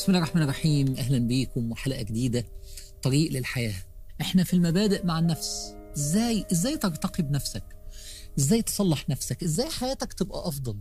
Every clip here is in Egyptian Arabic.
بسم الله الرحمن الرحيم اهلا بيكم وحلقه جديده طريق للحياه احنا في المبادئ مع النفس ازاي ازاي ترتقي بنفسك ازاي تصلح نفسك ازاي حياتك تبقى افضل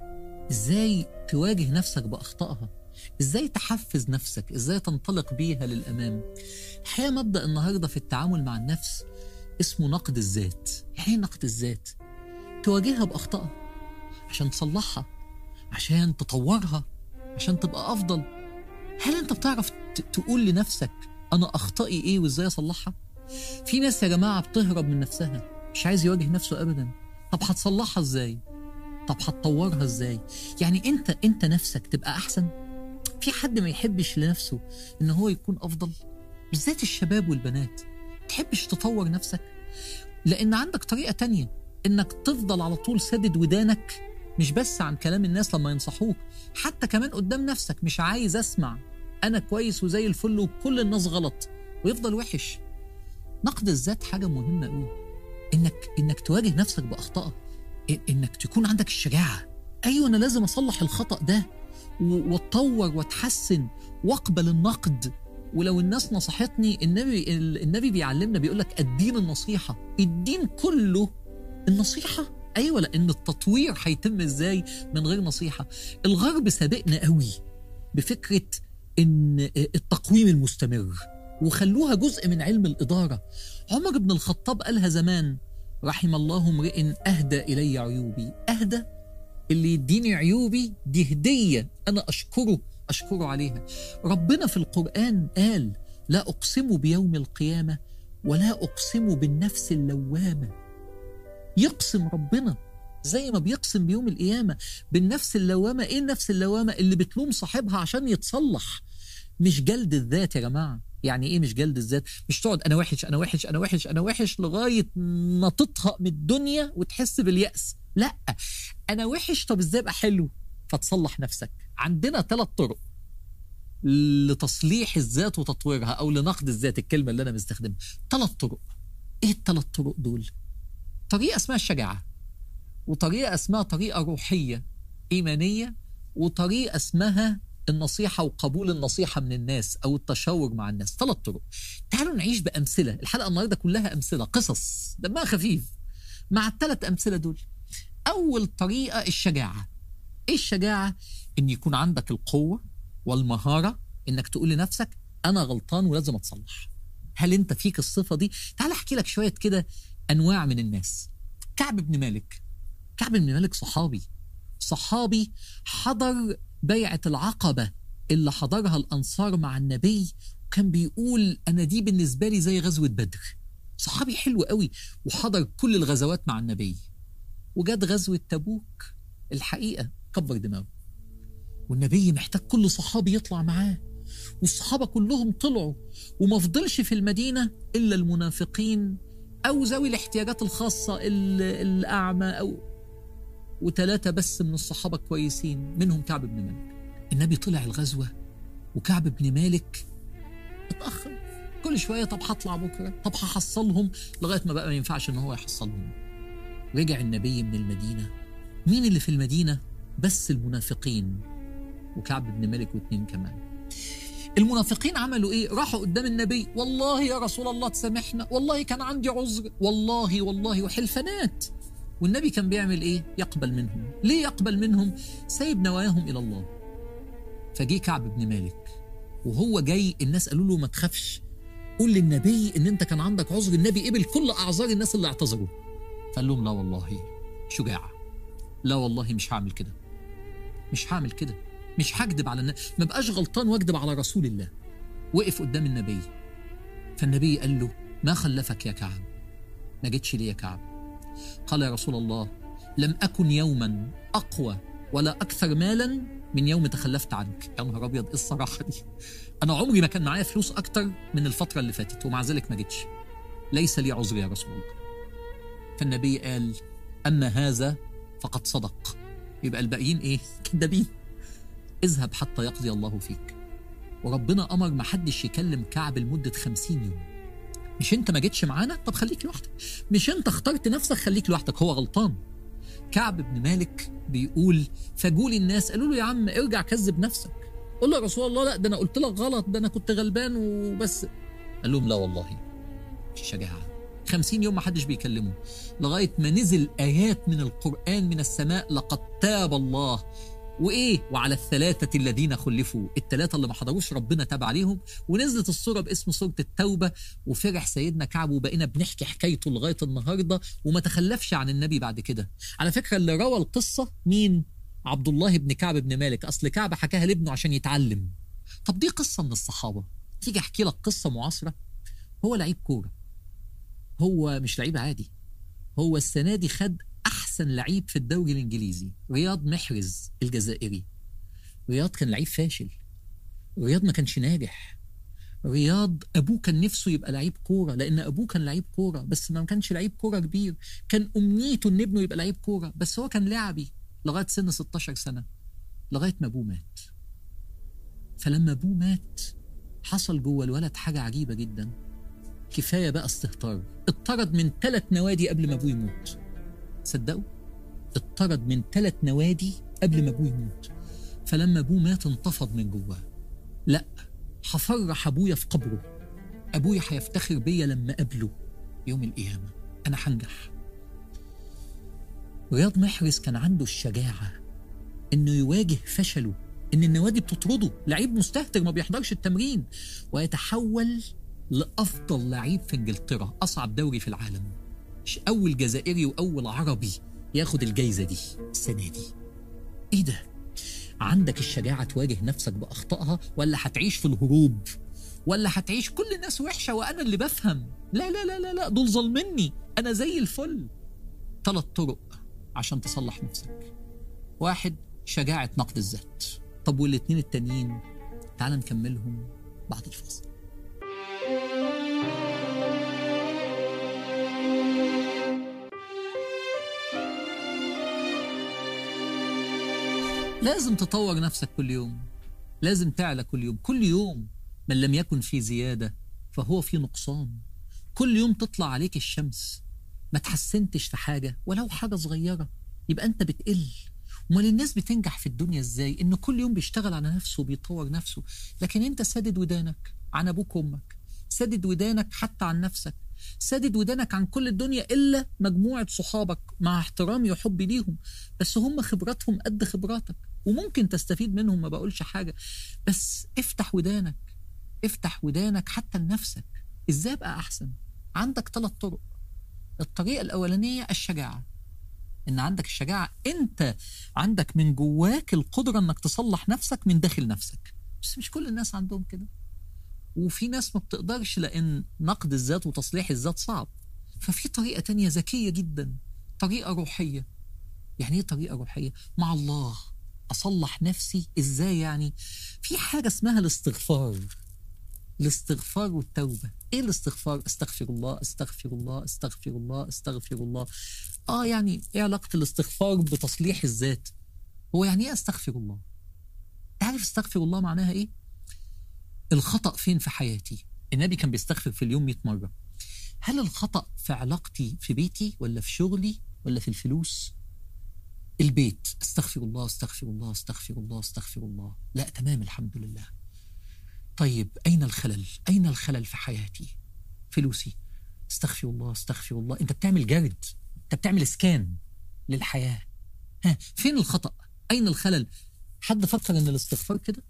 ازاي تواجه نفسك باخطائها ازاي تحفز نفسك ازاي تنطلق بيها للامام الحقيقه مبدا النهارده في التعامل مع النفس اسمه نقد الذات يعني ايه نقد الذات تواجهها باخطائها عشان تصلحها عشان تطورها عشان تبقى افضل هل انت بتعرف ت- تقول لنفسك انا اخطائي ايه وازاي اصلحها في ناس يا جماعه بتهرب من نفسها مش عايز يواجه نفسه ابدا طب هتصلحها ازاي طب هتطورها ازاي يعني انت انت نفسك تبقى احسن في حد ما يحبش لنفسه ان هو يكون افضل بالذات الشباب والبنات تحبش تطور نفسك لان عندك طريقه تانية انك تفضل على طول سدد ودانك مش بس عن كلام الناس لما ينصحوك حتى كمان قدام نفسك مش عايز اسمع انا كويس وزي الفل وكل الناس غلط ويفضل وحش نقد الذات حاجه مهمه قوي انك انك تواجه نفسك باخطائك إ- انك تكون عندك الشجاعه ايوه انا لازم اصلح الخطا ده و- واتطور واتحسن واقبل النقد ولو الناس نصحتني النبي النبي بيعلمنا بيقول لك الدين النصيحه الدين كله النصيحه ايوه لان التطوير هيتم ازاي من غير نصيحه الغرب سابقنا قوي بفكره ان التقويم المستمر وخلوها جزء من علم الاداره عمر بن الخطاب قالها زمان رحم الله امرئ اهدى الي عيوبي اهدى اللي يديني عيوبي دي هديه انا اشكره اشكره عليها ربنا في القران قال لا اقسم بيوم القيامه ولا اقسم بالنفس اللوامه يقسم ربنا زي ما بيقسم بيوم القيامه بالنفس اللوامه ايه النفس اللوامه اللي بتلوم صاحبها عشان يتصلح مش جلد الذات يا جماعه يعني ايه مش جلد الذات مش تقعد انا وحش انا وحش انا وحش انا وحش لغايه ما تطهق من الدنيا وتحس بالياس لا انا وحش طب ازاي ابقى حلو فتصلح نفسك عندنا ثلاث طرق لتصليح الذات وتطويرها او لنقد الذات الكلمه اللي انا مستخدمها ثلاث طرق ايه الثلاث طرق دول طريقه اسمها الشجاعه وطريقه اسمها طريقه روحيه ايمانيه وطريقه اسمها النصيحه وقبول النصيحه من الناس او التشاور مع الناس ثلاث طرق تعالوا نعيش بامثله الحلقه النهارده كلها امثله قصص دمها خفيف مع الثلاث امثله دول اول طريقه الشجاعه ايه الشجاعه ان يكون عندك القوه والمهاره انك تقول لنفسك انا غلطان ولازم اتصلح هل انت فيك الصفه دي تعال احكي لك شويه كده انواع من الناس كعب بن مالك كعب بن مالك صحابي صحابي حضر بيعه العقبه اللي حضرها الانصار مع النبي وكان بيقول انا دي بالنسبه لي زي غزوه بدر صحابي حلو قوي وحضر كل الغزوات مع النبي وجت غزوه تبوك الحقيقه كبر دماغه والنبي محتاج كل صحابي يطلع معاه والصحابه كلهم طلعوا وما فضلش في المدينه الا المنافقين او ذوي الاحتياجات الخاصه ال- الاعمى او وثلاثه بس من الصحابه كويسين منهم كعب بن مالك النبي طلع الغزوه وكعب بن مالك اتاخر كل شويه طب هطلع بكره طب هحصلهم لغايه ما بقى ما ينفعش ان هو يحصلهم رجع النبي من المدينه مين اللي في المدينه بس المنافقين وكعب بن مالك واثنين كمان المنافقين عملوا ايه راحوا قدام النبي والله يا رسول الله تسامحنا والله كان عندي عذر والله والله وحلفانات والنبي كان بيعمل ايه يقبل منهم ليه يقبل منهم سايب نواياهم الى الله فجه كعب بن مالك وهو جاي الناس قالوا له ما تخافش قول للنبي ان انت كان عندك عذر النبي قبل كل اعذار الناس اللي اعتذروا فقال لهم لا والله شجاع لا والله مش هعمل كده مش هعمل كده مش هكذب على الناس ما بقاش غلطان واكذب على رسول الله وقف قدام النبي فالنبي قال له ما خلفك يا كعب ما جيتش ليه يا كعب قال يا رسول الله لم أكن يوما أقوى ولا أكثر مالا من يوم تخلفت عنك يا نهار أبيض إيه الصراحة دي أنا عمري ما كان معايا فلوس أكتر من الفترة اللي فاتت ومع ذلك ما جيتش ليس لي عذر يا رسول الله فالنبي قال أما هذا فقد صدق يبقى الباقيين إيه كدابين اذهب حتى يقضي الله فيك وربنا أمر ما حدش يكلم كعب لمدة خمسين يوم مش انت ما جيتش معانا طب خليك لوحدك مش انت اخترت نفسك خليك لوحدك هو غلطان كعب بن مالك بيقول فجول الناس قالوا له يا عم ارجع كذب نفسك قول له يا رسول الله لا ده انا قلت لك غلط ده انا كنت غلبان وبس قال لهم لا والله مش شجاعه خمسين يوم ما حدش بيكلمه لغاية ما نزل آيات من القرآن من السماء لقد تاب الله وإيه وعلى الثلاثة الذين خلفوا الثلاثة اللي ما حضروش ربنا تاب عليهم ونزلت الصورة باسم سورة التوبة وفرح سيدنا كعب وبقينا بنحكي حكايته لغاية النهاردة وما تخلفش عن النبي بعد كده على فكرة اللي روى القصة مين عبد الله بن كعب بن مالك أصل كعب حكاها لابنه عشان يتعلم طب دي قصة من الصحابة تيجي أحكي لك قصة معاصرة هو لعيب كورة هو مش لعيب عادي هو السنة دي خد أحسن لعيب في الدوري الإنجليزي رياض محرز الجزائري رياض كان لعيب فاشل رياض ما كانش ناجح رياض أبوه كان نفسه يبقى لعيب كورة لأن أبوه كان لعيب كورة بس ما كانش لعيب كورة كبير كان أمنيته إن ابنه يبقى لعيب كورة بس هو كان لعبي لغاية سن 16 سنة لغاية ما أبوه مات فلما أبوه مات حصل جوه الولد حاجة عجيبة جدا كفاية بقى استهتار اتطرد من ثلاث نوادي قبل ما أبوه يموت صدقوا اتطرد من ثلاث نوادي قبل ما أبوه يموت فلما أبوه مات انتفض من جواه لا هفرح أبويا في قبره أبويا هيفتخر بيا لما أقابله يوم القيامة أنا هنجح رياض محرز كان عنده الشجاعة إنه يواجه فشله إن النوادي بتطرده لعيب مستهتر ما بيحضرش التمرين ويتحول لأفضل لعيب في إنجلترا أصعب دوري في العالم مش أول جزائري وأول عربي ياخد الجايزة دي السنة دي إيه ده؟ عندك الشجاعة تواجه نفسك بأخطائها ولا هتعيش في الهروب ولا هتعيش كل الناس وحشة وأنا اللي بفهم لا لا لا لا لا دول ظالميني أنا زي الفل ثلاث طرق عشان تصلح نفسك واحد شجاعة نقد الذات طب والاتنين التانيين تعال نكملهم بعد الفاصل لازم تطور نفسك كل يوم لازم تعلى كل يوم كل يوم من لم يكن في زيادة فهو في نقصان كل يوم تطلع عليك الشمس ما تحسنتش في حاجة ولو حاجة صغيرة يبقى أنت بتقل امال الناس بتنجح في الدنيا ازاي ان كل يوم بيشتغل على نفسه وبيطور نفسه لكن انت سادد ودانك عن ابوك وامك سادد ودانك حتى عن نفسك سادد ودانك عن كل الدنيا الا مجموعه صحابك مع احترامي وحبي ليهم بس هم خبراتهم قد خبراتك وممكن تستفيد منهم ما بقولش حاجه بس افتح ودانك افتح ودانك حتى لنفسك ازاي ابقى احسن عندك ثلاث طرق الطريقه الاولانيه الشجاعه ان عندك الشجاعه انت عندك من جواك القدره انك تصلح نفسك من داخل نفسك بس مش كل الناس عندهم كده وفي ناس ما بتقدرش لان نقد الذات وتصليح الذات صعب ففي طريقه تانية ذكيه جدا طريقه روحيه يعني ايه طريقه روحيه مع الله اصلح نفسي ازاي يعني في حاجه اسمها الاستغفار الاستغفار والتوبة ايه الاستغفار استغفر الله استغفر الله استغفر الله استغفر الله اه يعني ايه علاقة الاستغفار بتصليح الذات هو يعني ايه استغفر الله تعرف استغفر الله معناها ايه الخطأ فين في حياتي النبي كان بيستغفر في اليوم 100 مرة هل الخطأ في علاقتي في بيتي ولا في شغلي ولا في الفلوس البيت استغفر الله استغفر الله استغفر الله استغفر الله لا تمام الحمد لله طيب أين الخلل أين الخلل في حياتي فلوسي استغفر الله استغفر الله أنت بتعمل جرد أنت بتعمل سكان للحياة ها فين الخطأ أين الخلل حد فكر أن الاستغفار كده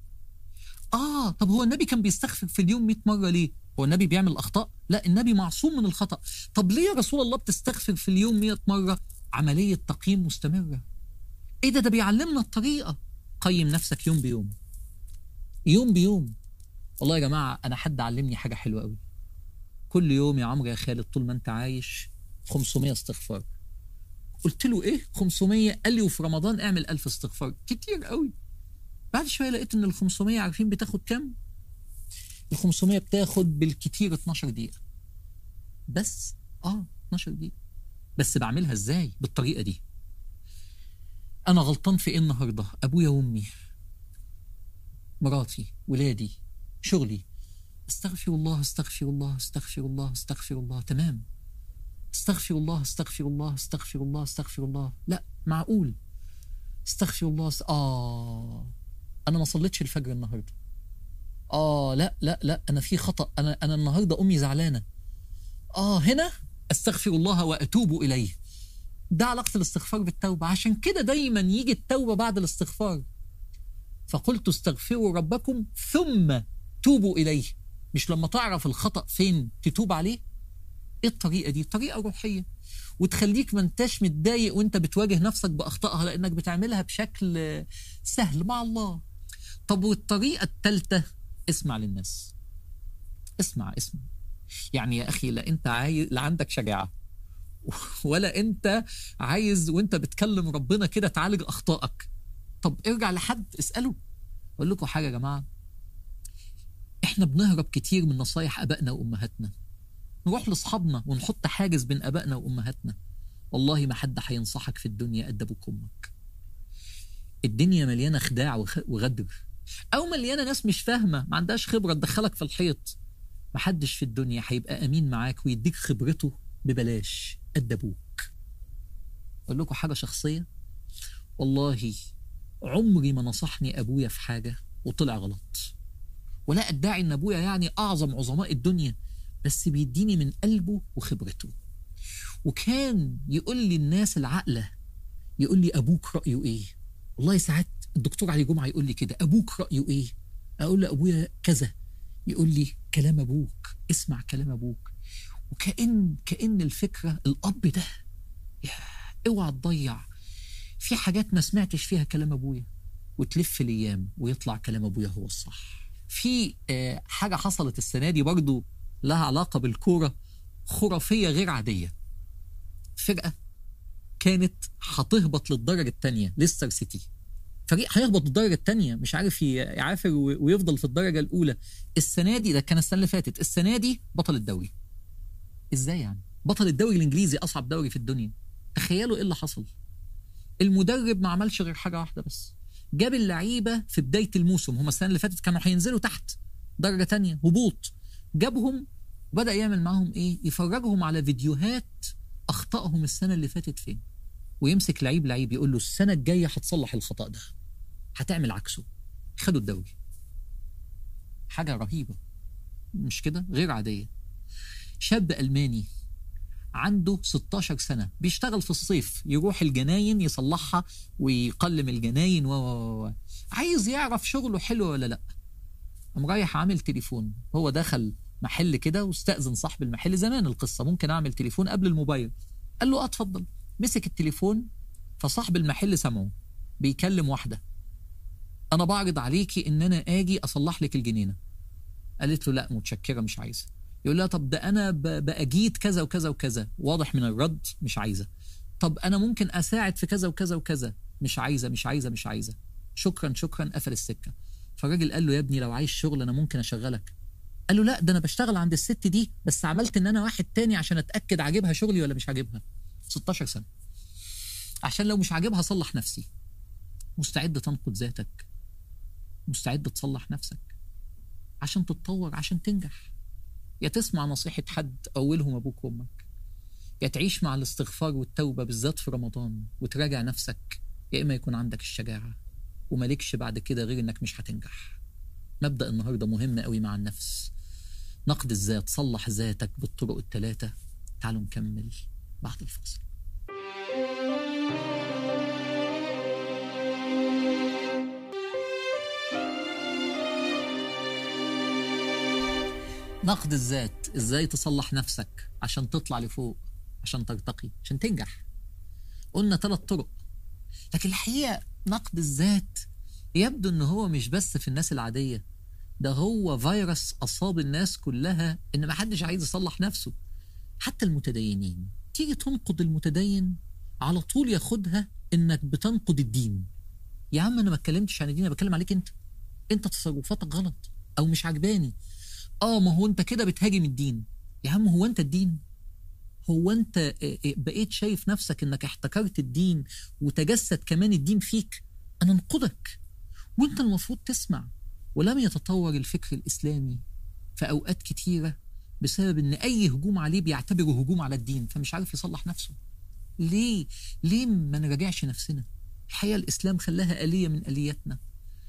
آه طب هو النبي كان بيستغفر في اليوم 100 مرة ليه هو النبي بيعمل أخطاء لا النبي معصوم من الخطأ طب ليه يا رسول الله بتستغفر في اليوم 100 مرة عملية تقييم مستمرة ايه ده ده بيعلمنا الطريقة قيم نفسك يوم بيوم يوم بيوم والله يا جماعة أنا حد علمني حاجة حلوة قوي كل يوم يا عمرو يا خالد طول ما أنت عايش 500 استغفار قلت له إيه 500 قال لي وفي رمضان اعمل 1000 استغفار كتير قوي بعد شوية لقيت إن ال 500 عارفين بتاخد كام؟ ال 500 بتاخد بالكتير 12 دقيقة بس اه 12 دقيقة بس بعملها ازاي؟ بالطريقة دي أنا غلطان في إيه النهاردة؟ أبويا وأمي مراتي ولادي شغلي استغفر الله استغفر الله استغفر الله استغفر الله تمام استغفر الله استغفر الله استغفر الله استغفر الله لا معقول استغفر الله س... آه انا ما صليتش الفجر النهارده اه لا لا لا انا في خطا انا انا النهارده امي زعلانه اه هنا استغفر الله واتوب اليه ده علاقه الاستغفار بالتوبه عشان كده دايما يجي التوبه بعد الاستغفار فقلت استغفروا ربكم ثم توبوا اليه مش لما تعرف الخطا فين تتوب عليه ايه الطريقه دي طريقه روحيه وتخليك ما انتش متضايق وانت بتواجه نفسك باخطائها لانك بتعملها بشكل سهل مع الله طب والطريقه الثالثه اسمع للناس اسمع اسمع يعني يا اخي لا انت عايز لا عندك شجاعه ولا انت عايز وانت بتكلم ربنا كده تعالج اخطائك طب ارجع لحد اساله اقول لكم حاجه يا جماعه احنا بنهرب كتير من نصايح ابائنا وامهاتنا نروح لاصحابنا ونحط حاجز بين ابائنا وامهاتنا والله ما حد هينصحك في الدنيا قد ابوك وامك الدنيا مليانه خداع وغدر او مليانه ناس مش فاهمه ما عندهاش خبره تدخلك في الحيط ما حدش في الدنيا هيبقى امين معاك ويديك خبرته ببلاش قد ابوك اقول لكم حاجه شخصيه والله عمري ما نصحني ابويا في حاجه وطلع غلط ولا ادعي ان ابويا يعني اعظم عظماء الدنيا بس بيديني من قلبه وخبرته وكان يقول لي الناس العاقله يقول لي ابوك رايه ايه والله ساعات الدكتور علي جمعه يقول لي كده ابوك رايه ايه اقول له ابويا كذا يقول لي كلام ابوك اسمع كلام ابوك وكأن كأن الفكرة الأب ده اوعى تضيع في حاجات ما سمعتش فيها كلام أبويا وتلف الأيام ويطلع كلام أبويا هو الصح في حاجة حصلت السنة دي برضو لها علاقة بالكورة خرافية غير عادية فرقة كانت هتهبط للدرجة الثانية ليستر سيتي فريق هيهبط للدرجة الثانية مش عارف يعافر ويفضل في الدرجة الأولى السنة دي ده كان السنة اللي فاتت السنة دي بطل الدوري ازاي يعني بطل الدوري الانجليزي اصعب دوري في الدنيا تخيلوا ايه اللي حصل المدرب ما عملش غير حاجه واحده بس جاب اللعيبه في بدايه الموسم هم السنه اللي فاتت كانوا هينزلوا تحت درجه تانية هبوط جابهم وبدا يعمل معاهم ايه يفرجهم على فيديوهات اخطائهم السنه اللي فاتت فين ويمسك لعيب لعيب يقول له السنه الجايه هتصلح الخطا ده هتعمل عكسه خدوا الدوري حاجه رهيبه مش كده غير عاديه شاب ألماني عنده 16 سنة بيشتغل في الصيف يروح الجناين يصلحها ويقلم الجناين و عايز يعرف شغله حلو ولا لا قام رايح عامل تليفون هو دخل محل كده واستأذن صاحب المحل زمان القصة ممكن أعمل تليفون قبل الموبايل قال له اتفضل مسك التليفون فصاحب المحل سمعه بيكلم واحدة أنا بعرض عليكي إن أنا آجي أصلح لك الجنينة قالت له لا متشكرة مش عايزة يقول لها طب ده انا باجيد كذا وكذا وكذا واضح من الرد مش عايزه طب انا ممكن اساعد في كذا وكذا وكذا مش عايزه مش عايزه مش عايزه شكرا شكرا قفل السكه فالراجل قال له يا ابني لو عايز شغل انا ممكن اشغلك قال له لا ده انا بشتغل عند الست دي بس عملت ان انا واحد تاني عشان اتاكد عاجبها شغلي ولا مش عاجبها 16 سنه عشان لو مش عاجبها اصلح نفسي مستعد تنقد ذاتك مستعد تصلح نفسك عشان تتطور عشان تنجح يا تسمع نصيحة حد أولهم أبوك وأمك يا تعيش مع الاستغفار والتوبة بالذات في رمضان وتراجع نفسك يا إما يكون عندك الشجاعة ومالكش بعد كده غير إنك مش هتنجح مبدأ النهاردة مهم قوي مع النفس نقد الذات صلح ذاتك بالطرق الثلاثة تعالوا نكمل بعد الفاصل نقد الذات ازاي تصلح نفسك عشان تطلع لفوق عشان ترتقي عشان تنجح قلنا ثلاث طرق لكن الحقيقة نقد الذات يبدو ان هو مش بس في الناس العادية ده هو فيروس اصاب الناس كلها ان ما حدش عايز يصلح نفسه حتى المتدينين تيجي تنقد المتدين على طول ياخدها انك بتنقد الدين يا عم انا ما اتكلمتش عن الدين انا بتكلم عليك انت انت تصرفاتك غلط او مش عجباني اه ما هو انت كده بتهاجم الدين يا عم هو انت الدين هو انت بقيت شايف نفسك انك احتكرت الدين وتجسد كمان الدين فيك انا انقدك وانت المفروض تسمع ولم يتطور الفكر الاسلامي في اوقات كتيره بسبب ان اي هجوم عليه بيعتبره هجوم على الدين فمش عارف يصلح نفسه ليه ليه ما نراجعش نفسنا الحقيقه الاسلام خلاها اليه من الياتنا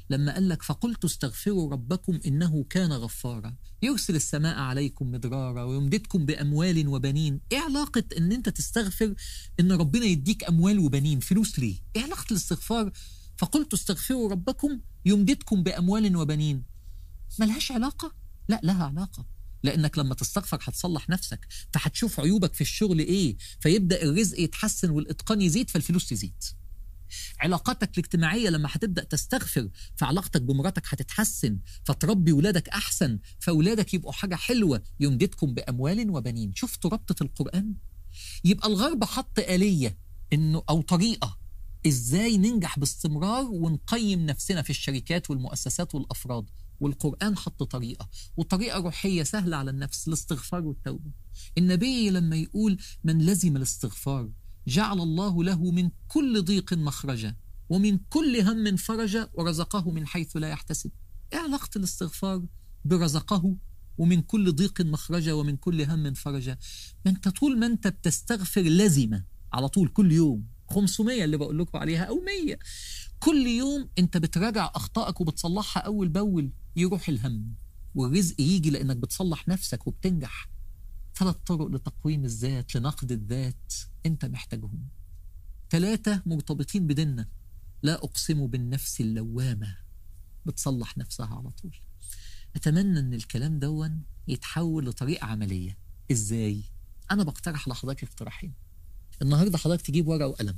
لما قال لك فقلت استغفروا ربكم إنه كان غفارا يرسل السماء عليكم مدرارا ويمددكم بأموال وبنين إيه علاقة إن أنت تستغفر إن ربنا يديك أموال وبنين فلوس ليه إيه علاقة الاستغفار فقلت استغفروا ربكم يمددكم بأموال وبنين ملهاش علاقة لا لها علاقة لانك لما تستغفر هتصلح نفسك فهتشوف عيوبك في الشغل ايه فيبدا الرزق يتحسن والاتقان يزيد فالفلوس تزيد علاقاتك الاجتماعيه لما هتبدا تستغفر فعلاقتك بمراتك هتتحسن فتربي ولادك احسن فاولادك يبقوا حاجه حلوه يمددكم باموال وبنين شفتوا ربطه القران يبقى الغرب حط اليه انه او طريقه ازاي ننجح باستمرار ونقيم نفسنا في الشركات والمؤسسات والافراد والقرآن حط طريقة وطريقة روحية سهلة على النفس الاستغفار والتوبة النبي لما يقول من لزم الاستغفار جعل الله له من كل ضيق مخرجا ومن كل هم فرجا ورزقه من حيث لا يحتسب ايه علاقة الاستغفار برزقه ومن كل ضيق مخرجا ومن كل هم فرجا ما انت طول ما انت بتستغفر لزمة على طول كل يوم 500 اللي بقول لكم عليها او 100 كل يوم انت بتراجع اخطائك وبتصلحها اول باول يروح الهم والرزق يجي لانك بتصلح نفسك وبتنجح ثلاث طرق لتقويم الذات لنقد الذات انت محتاجهم ثلاثة مرتبطين بديننا لا أقسم بالنفس اللوامة بتصلح نفسها على طول أتمنى أن الكلام دون يتحول لطريقة عملية إزاي؟ أنا بقترح لحضرتك اقتراحين النهاردة حضرتك تجيب ورقة وقلم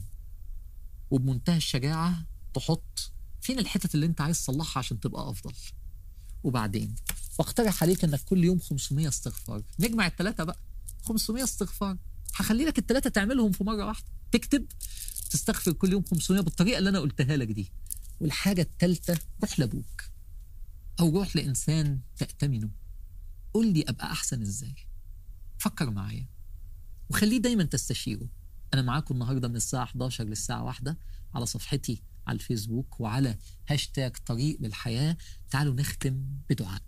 وبمنتهى الشجاعة تحط فين الحتت اللي انت عايز تصلحها عشان تبقى افضل وبعدين واقترح عليك انك كل يوم 500 استغفار نجمع الثلاثه بقى 500 استغفار هخلي لك الثلاثه تعملهم في مره واحده تكتب تستغفر كل يوم 500 بالطريقه اللي انا قلتها لك دي والحاجه الثالثه روح لابوك او روح لانسان تأتمنه قول لي ابقى احسن ازاي فكر معايا وخليه دايما تستشيره انا معاكم النهارده من الساعه 11 للساعه 1 على صفحتي على الفيسبوك وعلى هاشتاج طريق للحياة تعالوا نختم بدعاء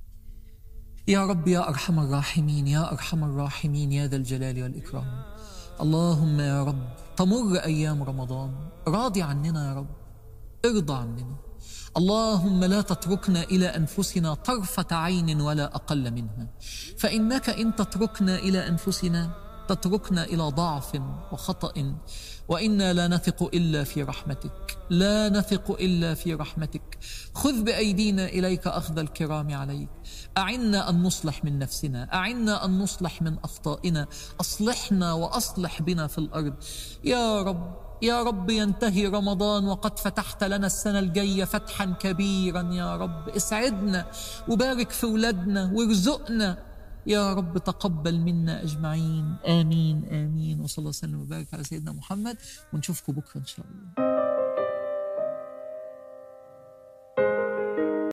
يا رب يا أرحم الراحمين يا أرحم الراحمين يا ذا الجلال والإكرام اللهم يا رب تمر أيام رمضان راضي عننا يا رب ارضى عننا اللهم لا تتركنا إلى أنفسنا طرفة عين ولا أقل منها فإنك إن تتركنا إلى أنفسنا تتركنا إلى ضعف وخطأ وإنا لا نثق إلا في رحمتك لا نثق إلا في رحمتك خذ بأيدينا إليك أخذ الكرام عليك أعنا أن نصلح من نفسنا أعنا أن نصلح من أخطائنا أصلحنا وأصلح بنا في الأرض يا رب يا رب ينتهي رمضان وقد فتحت لنا السنة الجاية فتحا كبيرا يا رب اسعدنا وبارك في ولادنا وارزقنا يا رب تقبل منا أجمعين آمين آمين وصلى الله وسلم وبارك على سيدنا محمد ونشوفكم بكرة إن شاء الله